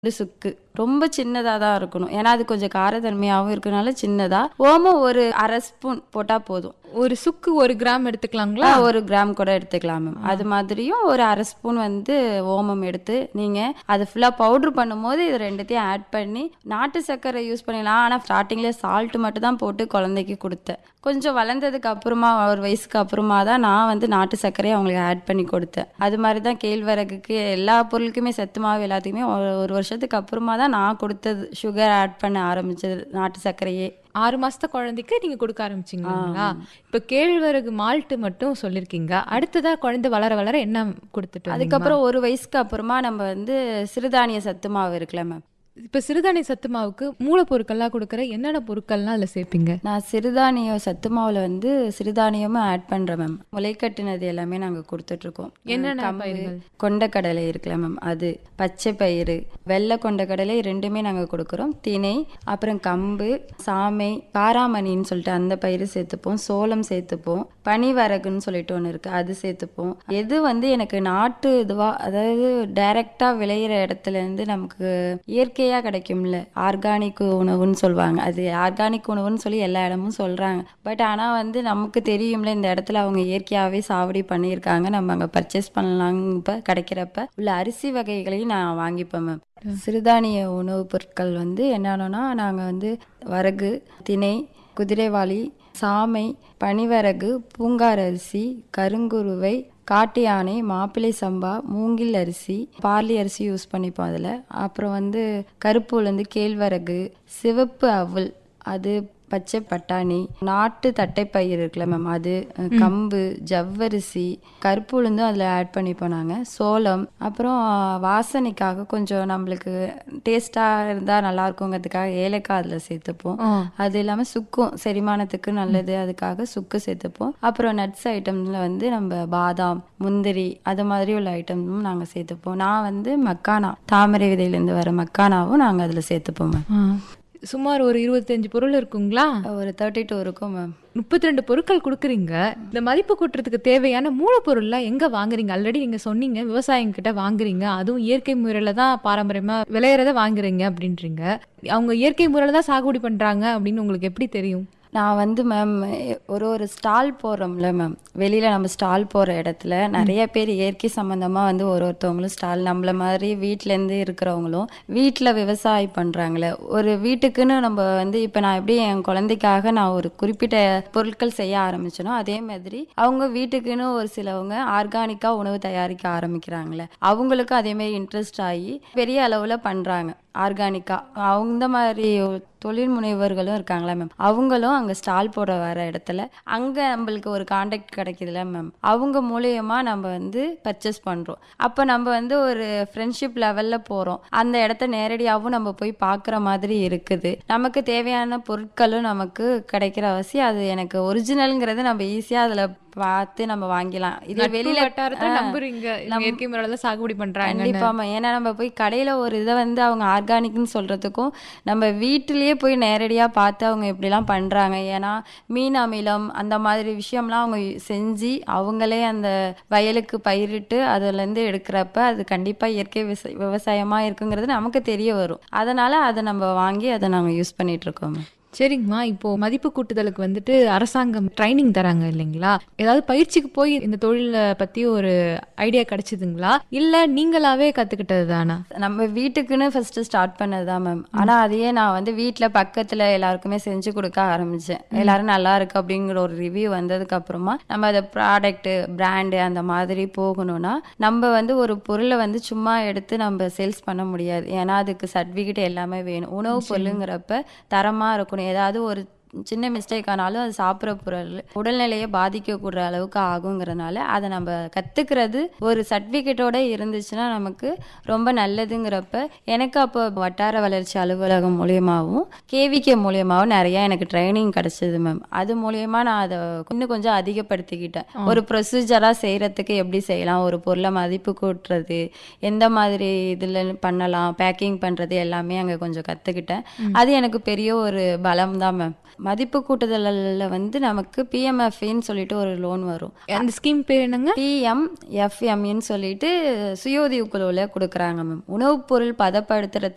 ஒரு சுக்கு ரொம்ப சின்னதாக தான் இருக்கணும் ஏன்னா அது கொஞ்சம் காரத்தன்மையாகவும் இருக்கனால சின்னதாக ஓமம் ஒரு அரை ஸ்பூன் போட்டால் போதும் ஒரு சுக்கு ஒரு கிராம் எடுத்துக்கலாங்களா ஆ, ஒரு கிராம் கூட எடுத்துக்கலாம் மேம் அது மாதிரியும் ஒரு அரை ஸ்பூன் வந்து ஓமம் எடுத்து நீங்கள் அதை ஃபுல்லாக பவுட்ரு பண்ணும்போது இது ரெண்டுத்தையும் ஆட் பண்ணி நாட்டு சர்க்கரை யூஸ் பண்ணிடலாம் ஆனால் ஸ்டார்டிங்கில் சால்ட் மட்டும் தான் போட்டு குழந்தைக்கு கொடுத்தேன் கொஞ்சம் வளர்ந்ததுக்கு அப்புறமா ஒரு வயசுக்கு அப்புறமா தான் நான் வந்து நாட்டு சர்க்கரையை அவங்களுக்கு ஆட் பண்ணி கொடுத்தேன் அது மாதிரி தான் கேழ்வரகுக்கு எல்லா பொருளுக்குமே சத்து மாவு எல்லாத்துக்குமே ஒரு ஒரு வருஷத்துக்கு அப்புறமா தான் நான் கொடுத்தது சுகர் ஆட் பண்ண ஆரம்பிச்சது நாட்டு சர்க்கரையே ஆறு மாசத்த குழந்தைக்கு நீங்க கொடுக்க ஆரம்பிச்சீங்களா இப்ப கேழ்வரகு மால்ட் மட்டும் சொல்லிருக்கீங்க அடுத்ததா குழந்தை வளர வளர என்ன கொடுத்துட்டு வந்தீங்க? அதுக்கப்புறம் ஒரு வயசுக்கு அப்புறமா நம்ம வந்து சிறுதானிய சத்து மாவு இருக்குல்ல மேம் இப்ப சிறுதானிய சத்து மாவுக்கு மூலப்பொருட்கள்லாம் கொடுக்குற என்னென்ன பொருட்கள்லாம் அதுல சேர்ப்பீங்க நான் சிறுதானிய சத்து மாவில் வந்து சிறுதானியமும் ஆட் பண்ணுறேன் மேம் முளைக்கட்டினது எல்லாமே நாங்கள் கொடுத்துட்ருக்கோம் என்னென்ன கம்பு பயிர்கள்? கொண்டக்கடலை இருக்குல்ல மேம் அது பச்சை பயிறு வெள்ளை கொண்டக்கடலை ரெண்டுமே நாங்கள் கொடுக்குறோம் திணை அப்புறம் கம்பு சாமை காராமணின்னு சொல்லிட்டு அந்த பயிறு சேர்த்துப்போம் சோளம் சேர்த்துப்போம் பனிவரகுன்னு சொல்லிட்டு ஒன்று இருக்குது அது சேர்த்துப்போம் எது வந்து எனக்கு நாட்டு இதுவாக அதாவது டைரெக்டாக விளையிற இடத்துல இருந்து நமக்கு இயற்கையாக கிடைக்கும்ல ஆர்கானிக் உணவுன்னு சொல்லுவாங்க அது ஆர்கானிக் உணவுன்னு சொல்லி எல்லா இடமும் சொல்கிறாங்க பட் ஆனால் வந்து நமக்கு தெரியும்ல இந்த இடத்துல அவங்க இயற்கையாகவே சாவடி பண்ணியிருக்காங்க நம்ம அங்கே பர்ச்சேஸ் பண்ணலாம் இப்போ கிடைக்கிறப்ப உள்ள அரிசி வகைகளையும் நான் வாங்கிப்பேன் மேம் சிறுதானிய உணவுப் பொருட்கள் வந்து என்னென்னா நாங்கள் வந்து வரகு திணை குதிரைவாளி சாமை பனிவரகு பூங்கார் அரிசி கருங்குருவை காட்டு யானை மாப்பிள்ளை சம்பா மூங்கில் அரிசி பார்லி அரிசி யூஸ் பண்ணிப்போம் அதில் அப்புறம் வந்து கருப்பு உளுந்து கேழ்வரகு சிவப்பு அவுல் அது பச்சை பட்டாணி நாட்டு தட்டைப்பயிர் இருக்குல்ல மேம் அது அஹ், கம்பு ஜவ்வரிசி கருப்பு உளுந்தும் அதில் ஆட் பண்ணிப்போம் நாங்கள் சோளம் அப்புறம் வாசனைக்காக கொஞ்சம் நம்மளுக்கு டேஸ்ட்டாக இருந்தால் நல்லா இருக்குங்கிறதுக்காக ஏலக்காய் அதில் சேர்த்துப்போம் ஆ. அது இல்லாமல் சுக்கும் செரிமானத்துக்கு நல்லது அதுக்காக சுக்கு சேர்த்துப்போம் அப்புறம் நட்ஸ் ஐட்டம்ல வந்து நம்ம பாதாம் முந்திரி அது மாதிரி உள்ள ஐட்டமும் நாங்கள் சேர்த்துப்போம் நான் வந்து மக்கானா தாமரை விதையிலேருந்து வர மக்கானாவும் நாங்கள் அதில் சேர்த்துப்போம் மேம் ஆ. சுமார் ஒரு இருபத்தஞ்சு பொருள் இருக்குங்களா ஒரு தேர்ட்டி டூ இருக்கும் மேம் முப்பத்தி ரெண்டு பொருட்கள் கொடுக்குறீங்க இந்த மதிப்பு கூட்டுறதுக்கு தேவையான மூலப்பொருள்லாம் எங்க வாங்குறீங்க ஆல்ரெடி நீங்க சொன்னீங்க விவசாயிங்க கிட்ட வாங்குறீங்க அதுவும் இயற்கை முறையில தான் பாரம்பரியமா விளையிறத வாங்குறீங்க அப்படின்றீங்க அவங்க இயற்கை முறையில தான் சாகுபடி பண்றாங்க அப்படின்னு உங்களுக்கு எப்படி தெரியும் நான் வந்து மேம் ஒரு ஒரு ஸ்டால் போடுறோம்ல மேம் வெளியில் நம்ம ஸ்டால் போகிற இடத்துல நிறைய பேர் இயற்கை சம்மந்தமாக வந்து ஒரு ஒருத்தவங்களும் ஸ்டால் நம்மள மாதிரி வீட்டிலேருந்து இருக்கிறவங்களும் வீட்டில் விவசாயம் பண்ணுறாங்களே ஒரு வீட்டுக்குன்னு நம்ம வந்து இப்போ நான் எப்படி என் குழந்தைக்காக நான் ஒரு குறிப்பிட்ட பொருட்கள் செய்ய ஆரம்பிச்சேனோ அதே மாதிரி அவங்க வீட்டுக்குன்னு ஒரு சிலவங்க ஆர்கானிக்காக உணவு தயாரிக்க ஆரம்பிக்கிறாங்களே அவங்களுக்கும் அதே மாதிரி இன்ட்ரெஸ்ட் ஆகி பெரிய அளவில் பண்ணுறாங்க ஆர்கானிக்காக அந்த மாதிரி தொழில் முனைவர்களும் இருக்காங்களா மேம் அவங்களும் அங்கே ஸ்டால் போட வர இடத்துல அங்கே நம்மளுக்கு ஒரு காண்டாக்ட் கிடைக்குதுல மேம் அவங்க மூலியமா நம்ம வந்து பர்ச்சேஸ் பண்ணுறோம் அப்போ நம்ம வந்து ஒரு ஃப்ரெண்ட்ஷிப் லெவலில் போகிறோம் அந்த இடத்த நேரடியாகவும் நம்ம போய் பார்க்குற மாதிரி இருக்குது நமக்கு தேவையான பொருட்களும் நமக்கு கிடைக்கிற அவசியம் அது எனக்கு ஒரிஜினல்ங்கிறது நம்ம ஈஸியாக அதில் பார்த்து நம்ம வாங்கிக்கலாம் இதே வெளியில வட்டாரத்தை ஆ, நம்புறீங்க இவங்க இயற்கை முறையில தான் சாகுபடி பண்றாங்க கண்டிப்பாமா ஏன்னா நம்ம போய் கடையில ஒரு இதை வந்து அவங்க ஆர்கானிக்னு சொல்றதுக்கும் நம்ம வீட்டிலேயே போய் நேரடியா பார்த்து அவங்க இப்படிலாம் பண்றாங்க ஏன்னா மீன் அமிலம் அந்த மாதிரி விஷயம்லாம் அவங்க செஞ்சு அவங்களே அந்த வயலுக்கு பயிரிட்டு அதுல இருந்து எடுக்கிறப்ப அது கண்டிப்பா இயற்கை விவசா- விவசாயமா இருக்குங்கிறது நமக்கு தெரிய வரும் அதனால அதை நம்ம வாங்கி அதை நாங்க யூஸ் பண்ணிட்டு இருக்கோம் சரிங்கம்மா இப்போ மதிப்பு கூட்டுதலுக்கு வந்துட்டு அரசாங்கம் ட்ரைனிங் தராங்க இல்லைங்களா ஏதாவது பயிற்சிக்கு போய் இந்த தொழிலை பத்தி ஒரு ஐடியா கிடைச்சதுங்களா இல்ல நீங்களாவே கத்துக்கிட்டது தானா நம்ம வீட்டுக்குன்னு ஃபர்ஸ்ட் ஸ்டார்ட் பண்ணதுதான் மேம் ஆனா அதையே நான் வந்து வீட்ல பக்கத்துல எல்லாருக்குமே செஞ்சு கொடுக்க ஆரம்பிச்சேன் எல்லாரும் நல்லா இருக்கு அப்படிங்கிற ஒரு ரிவ்யூ வந்ததுக்கு அப்புறமா நம்ம அதை ப்ராடக்ட் பிராண்டு அந்த மாதிரி போகணும்னா நம்ம வந்து ஒரு பொருளை வந்து சும்மா எடுத்து நம்ம சேல்ஸ் பண்ண முடியாது ஏன்னா அதுக்கு சர்டிஃபிகேட் எல்லாமே வேணும் உணவு பொருளுங்கிறப்ப தரமா இருக்கணும் ஏதாவது ஒரு சின்ன மிஸ்டேக் ஆனாலும் அது சாப்பிட்ற பொருள் உடல்நிலையை பாதிக்கக்கூடிய அளவுக்கு ஆகுங்கிறனால அதை நம்ம கத்துக்கிறது ஒரு சர்டிஃபிகேட்டோட இருந்துச்சுன்னா நமக்கு ரொம்ப நல்லதுங்கிறப்ப எனக்கு அப்போ வட்டார வளர்ச்சி அலுவலகம் மூலியமாகவும் கேவிகே மூலியமாகவும் நிறைய எனக்கு ட்ரைனிங் கிடைச்சது மேம் அது மூலியமா நான் அதை இன்னும் கொஞ்சம் அதிகப்படுத்திக்கிட்டேன் ஒரு ப்ரொசீஜராக செய்யறதுக்கு எப்படி செய்யலாம் ஒரு பொருளை மதிப்பு கூட்டுறது எந்த மாதிரி இதில் பண்ணலாம் பேக்கிங் பண்ணுறது எல்லாமே அங்கே கொஞ்சம் கற்றுக்கிட்டேன் அது எனக்கு பெரிய ஒரு பலம் தான் மேம் மதிப்பு கூட்டுதலில் வந்து நமக்கு பிஎம்எஃப்னு சொல்லிட்டு ஒரு லோன் வரும் அந்த ஸ்கீம் பேர் என்னங்க பிஎம்எஃப்எம்னு சொல்லிட்டு சுய உதவி குழுவில் கொடுக்குறாங்க மேம் உணவுப் பொருள் பதப்படுத்துறது